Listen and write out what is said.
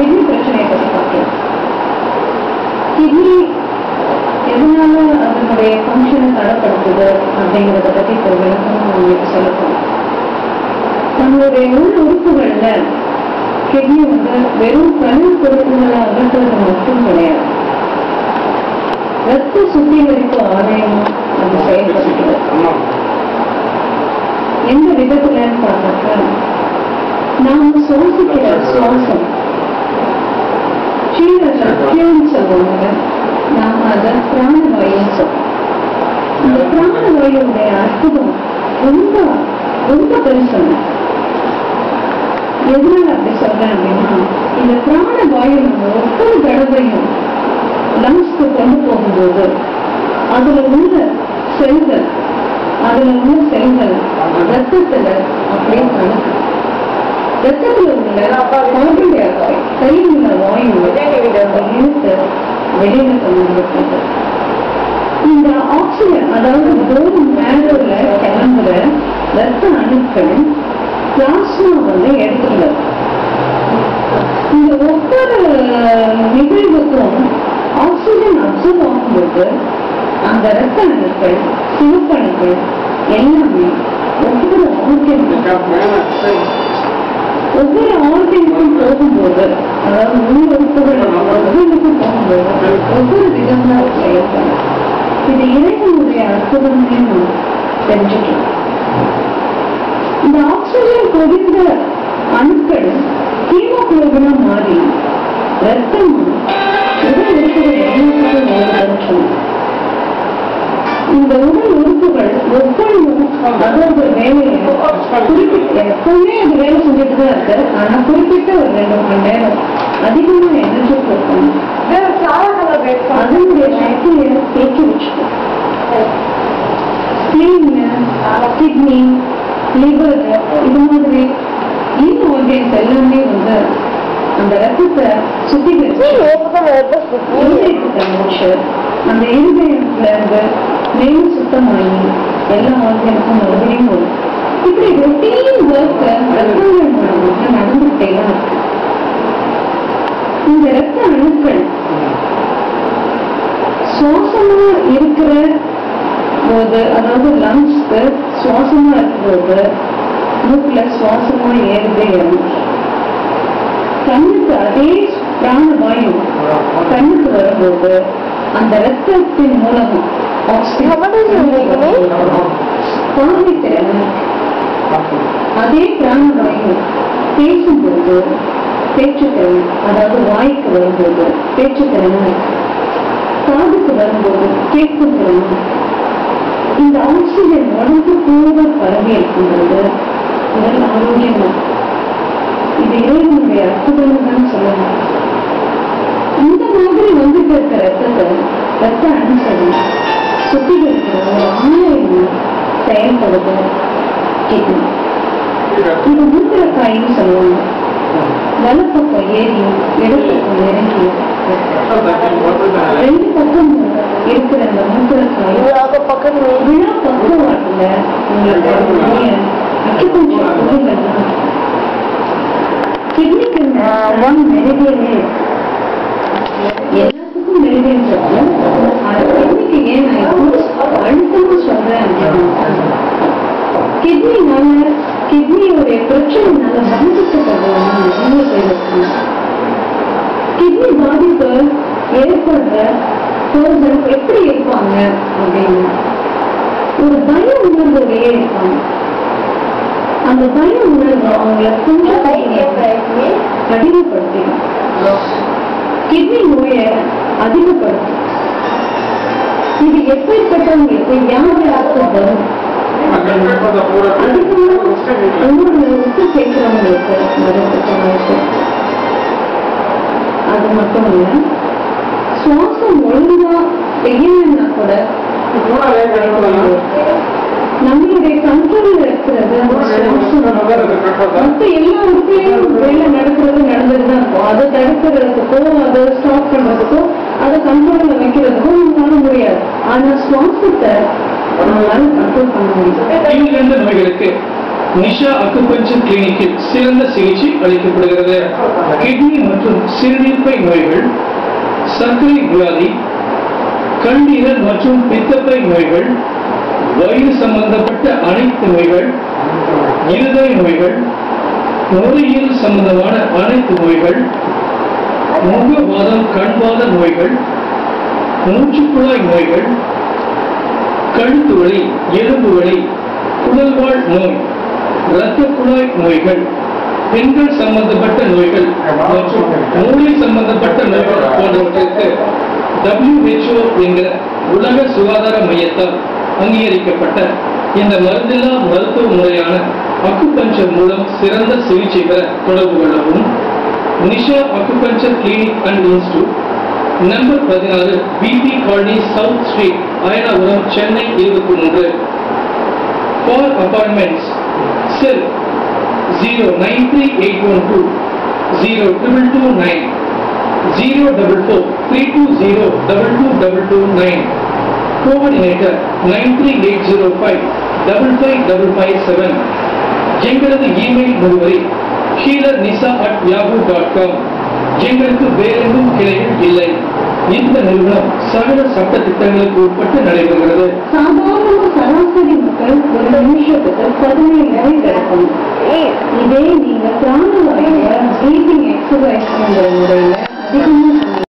kidney பிரச்சனையை பற்றி பார்க்கலாம் கிட்னி எதனால அதனுடைய ஃபங்க்ஷனை தடப்படுத்துது அப்படிங்கிறத பற்றி இப்போ விளக்கமாக உங்களுக்கு சொல்லப்போம் நம்மளுடைய உள் உறுப்புகள்ல கிட்னி வந்து வெறும் கண் பொருட்களை அகற்றுறது மட்டும் கிடையாது ரத்த சுத்திகரிப்பு ஆலயமும் அது செயல்படுகிறது எந்த விதத்துலன்னு பார்த்தாக்கா நாம சுவாசிக்கிற சுவாசம் கீழே சொல்லுவாங்க நாம அதை பிராணவாயுன்னு சொல்றோம் இந்த பிராணவாயுடைய அற்புதம் ரொம்ப ரொம்ப பெருசுங்க எதனால அப்படி சொல்றேன் அப்படின்னா இந்த பிராணவாயு நம்ம ஒவ்வொரு தடவையும் லங்ஸ்க்கு கொண்டு போகும்போது அதுல உள்ள செல்கள் அதுல உள்ள செல்கள் ரத்தத்துல அப்படியே கலக்கும் ரத்தத்துல உள்ள கார்பன் டை ஆக்சைடு கையில் வாயு இழுத்து வெளியில கொண்டு வந்துருக்காங்க இந்த ஆக்சிஜன் அதாவது போன் மேலோல கிளம்புற ரத்த அணுக்கள் பிளாஸ்மா வந்து எடுத்துள்ளது இந்த ஒவ்வொரு நிகழ்வுக்கும் ஆக்சிஜன் அப்சர்வ் ஆகும்போது அந்த ரத்த அணுக்கள் சிவப்பணுக்கள் எல்லாமே ஒவ்வொரு ஆர்கன் ஒவ்வொரு ஆர்கனுக்கும் போகும்போது அதாவது உள் உறுப்புகள் ஒவ்வொன்றுக்கும் போகும்போது ஒவ்வொரு விதமா செயல்படும் இது இறைவனுடைய அற்புதமே நாம் தெரிஞ்சுக்கலாம் இந்த ஆக்சிஜன் கொதிந்த அணுக்கள் ஹீமோகுளோபினா மாறி ரத்தம் உடல் உறுப்புகள் எல்லாத்துக்கும் ஓடுதல் இந்த உடல் உறுப்புகள் ஒவ்வொன்றும் அதோட வேலையை குறிப்பிட்ட எப்பவுமே அது வேலை செஞ்சுட்டு தான் இருக்கு ஆனா குறிப்பிட்ட ஒரு ரெண்டு மணி நேரம் அதிகமா எனர்ஜி கொடுக்கணும் அதனுடைய சக்தியை தேக்கி வச்சுக்கணும் ஸ்பிளீன் கிட்னி லிவர் இது மாதிரி இந்த ஆர்கன்ஸ் எல்லாமே வந்து அந்த ரத்தத்தை சுத்திகரிச்சு இருதயத்தை முடிச்சு அந்த இருதயத்துல இருந்து மேலும் சுத்தமாகி எல்லா ஆர்கனுக்கும் மறுபடியும் வரும் இப்படி ரொட்டீன் ஒர்க் ரத்தங்கள் மூலமாக நடந்துகிட்டே தான் இருக்கு இந்த ரத்த அணுக்கள் சுவாசமா இருக்கிற போது அதாவது லங்ஸ்க்கு சுவாசமா இருக்கும்போது மூக்குல சுவாசமா ஏறுதே இறங்கும் கண்ணுக்கு அதே பிராணவாயு கண்ணுக்கு வரும்போது அந்த ரத்தத்தின் மூலமா பார்வை திறன் அதே பிராணவாயு பேசும்போது பேச்சுத்திறன் அதாவது வாய்க்கு வரும்போது பேச்சுத்திறன் காதுக்கு வரும்போது கேட்கும் திறன் இந்த ஆக்சிஜன் உடம்பு கூட பரவி இருக்கும்போது உடல் ஆரோக்கியமா இது இறைவனுடைய அற்புதம் தான் சொல்லலாம் இந்த மாதிரி வந்துட்டு இருக்க ரத்தத்தை ரத்த அணுசரி சுத்திகரிக்கிற ஒரு ஆலயம் செயல்படுது கிட்னி இது மூத்திரக்காயின்னு சொல்லுவாங்க வலப்பக்கம் ஏறி இடப்பக்கம் இறங்கி ரெண்டு பக்கம் இருக்கிற அந்த மூத்திரக்காய் விழா பக்குவாட்டுல உங்களுக்கு அக்கிபஞ்சர் பொருள்கள்லாம் கிட்னிக்கு ஒன் மெரிடியனே எல்லாத்துக்கும் மெரிடியன் சொல்றோம் ஆனா கிட்னிக்கு ஏன் நான் இப்போ அழுத்தமா சொல்றேன் அப்படின்னா கிட்னினால கிட்னியோடைய பிரச்சனைனால பாதிக்கப்படுறவங்க நிறைய பேர் இருக்காங்க கிட்னி பாதிப்பு ஏற்படுற பர்சன் எப்படி இருப்பாங்க அப்படின்னு ஒரு பய உணர்வோடையே இருப்பாங்க அந்த பய உணர்வு அவங்கள கொஞ்சம் கடினப்படுத்திடும் கிட்னி நோயை அதிகப்படுத்தும் இது எப்படிப்பட்டவங்களுக்கு யார் யாருக்கு வரும் உணவுல உப்பு சேர்க்கிறவங்களுக்கு வரதுக்கு வாய்ப்பு அது மட்டும் இல்ல சுவாசம் ஒழுங்கா செய்யலைன்னா கூட நம்மளுடைய கண்ட்ரோல்ல இருக்கிறது அந்த சுவாசம் மத்த எல்லா உறுப்புலையும் வேலை நடக்கிறது நடந்துட்டு தான் இருக்கும் அதை தடுக்கிறதுக்கோ அதை ஸ்டாப் பண்றதுக்கோ அதை கண்ட்ரோல்ல வைக்கிறதுக்கோ நம்மளால முடியாது ஆனா சுவாசத்தை நம்மளால கண்ட்ரோல் பண்ண முடியும் தீவிரந்த நோய்களுக்கு நிஷா அக்குபஞ்சர் கிளினிக்கில் சிறந்த சிகிச்சை அளிக்கப்படுகிறது கிட்னி மற்றும் சிறுநீர்ப்பை நோய்கள் சர்க்கரை வியாதி கல்லீரல் மற்றும் பித்தப்பை நோய்கள் வயிறு சம்பந்தப்பட்ட அனைத்து நோய்கள் இருதய நோய்கள் நுரையீரல் சம்பந்தமான அனைத்து நோய்கள் முகவாதம் கண்வாத நோய்கள் மூச்சுக்குழாய் நோய்கள் கழுத்து வலி எலும்பு வலி குடல்வாழ் நோய் இரத்த குழாய் நோய்கள் பெண்கள் சம்பந்தப்பட்ட நோய்கள் மற்றும் மூளை சம்பந்தப்பட்ட நோய்கள் போன்றவற்றிற்கு WHO என்கிற உலக சுகாதார மையத்தால் அங்கீகரிக்கப்பட்ட இந்த மருந்தில்லா மருத்துவ முறையான அக்குபஞ்சர் மூலம் சிறந்த சிகிச்சை பெற தொடர்பு கொள்ளவும் Nisha acupuncture clinic and institute number பதினாறு BB colony south street Ayanapuram Chennai இருபத்தி மூன்று for appointments cell zero nine three eight one two zero triple two nine zero double four three two zero double two double two nine coordinator nine three eight zero five double five double five seven எங்களது email முகவரி ஷீலர் Nisha at Yahoo dot com எங்களுக்கு வேறெங்கும் கிளைகள் இல்லை இந்த நிறுவனம் சகல சட்ட திட்டங்களுக்கு உட்பட்டு நடைபெறுகிறது சாதாரண சராசரி மக்கள் ஒரு நிமிஷத்துக்கு பதினேழு வரை கிடக்கணும் இதே நீங்க பிராணவாயுவை பிரீத்திங் எக்ஸசைஸ் பண்ற முறையில அதிகமா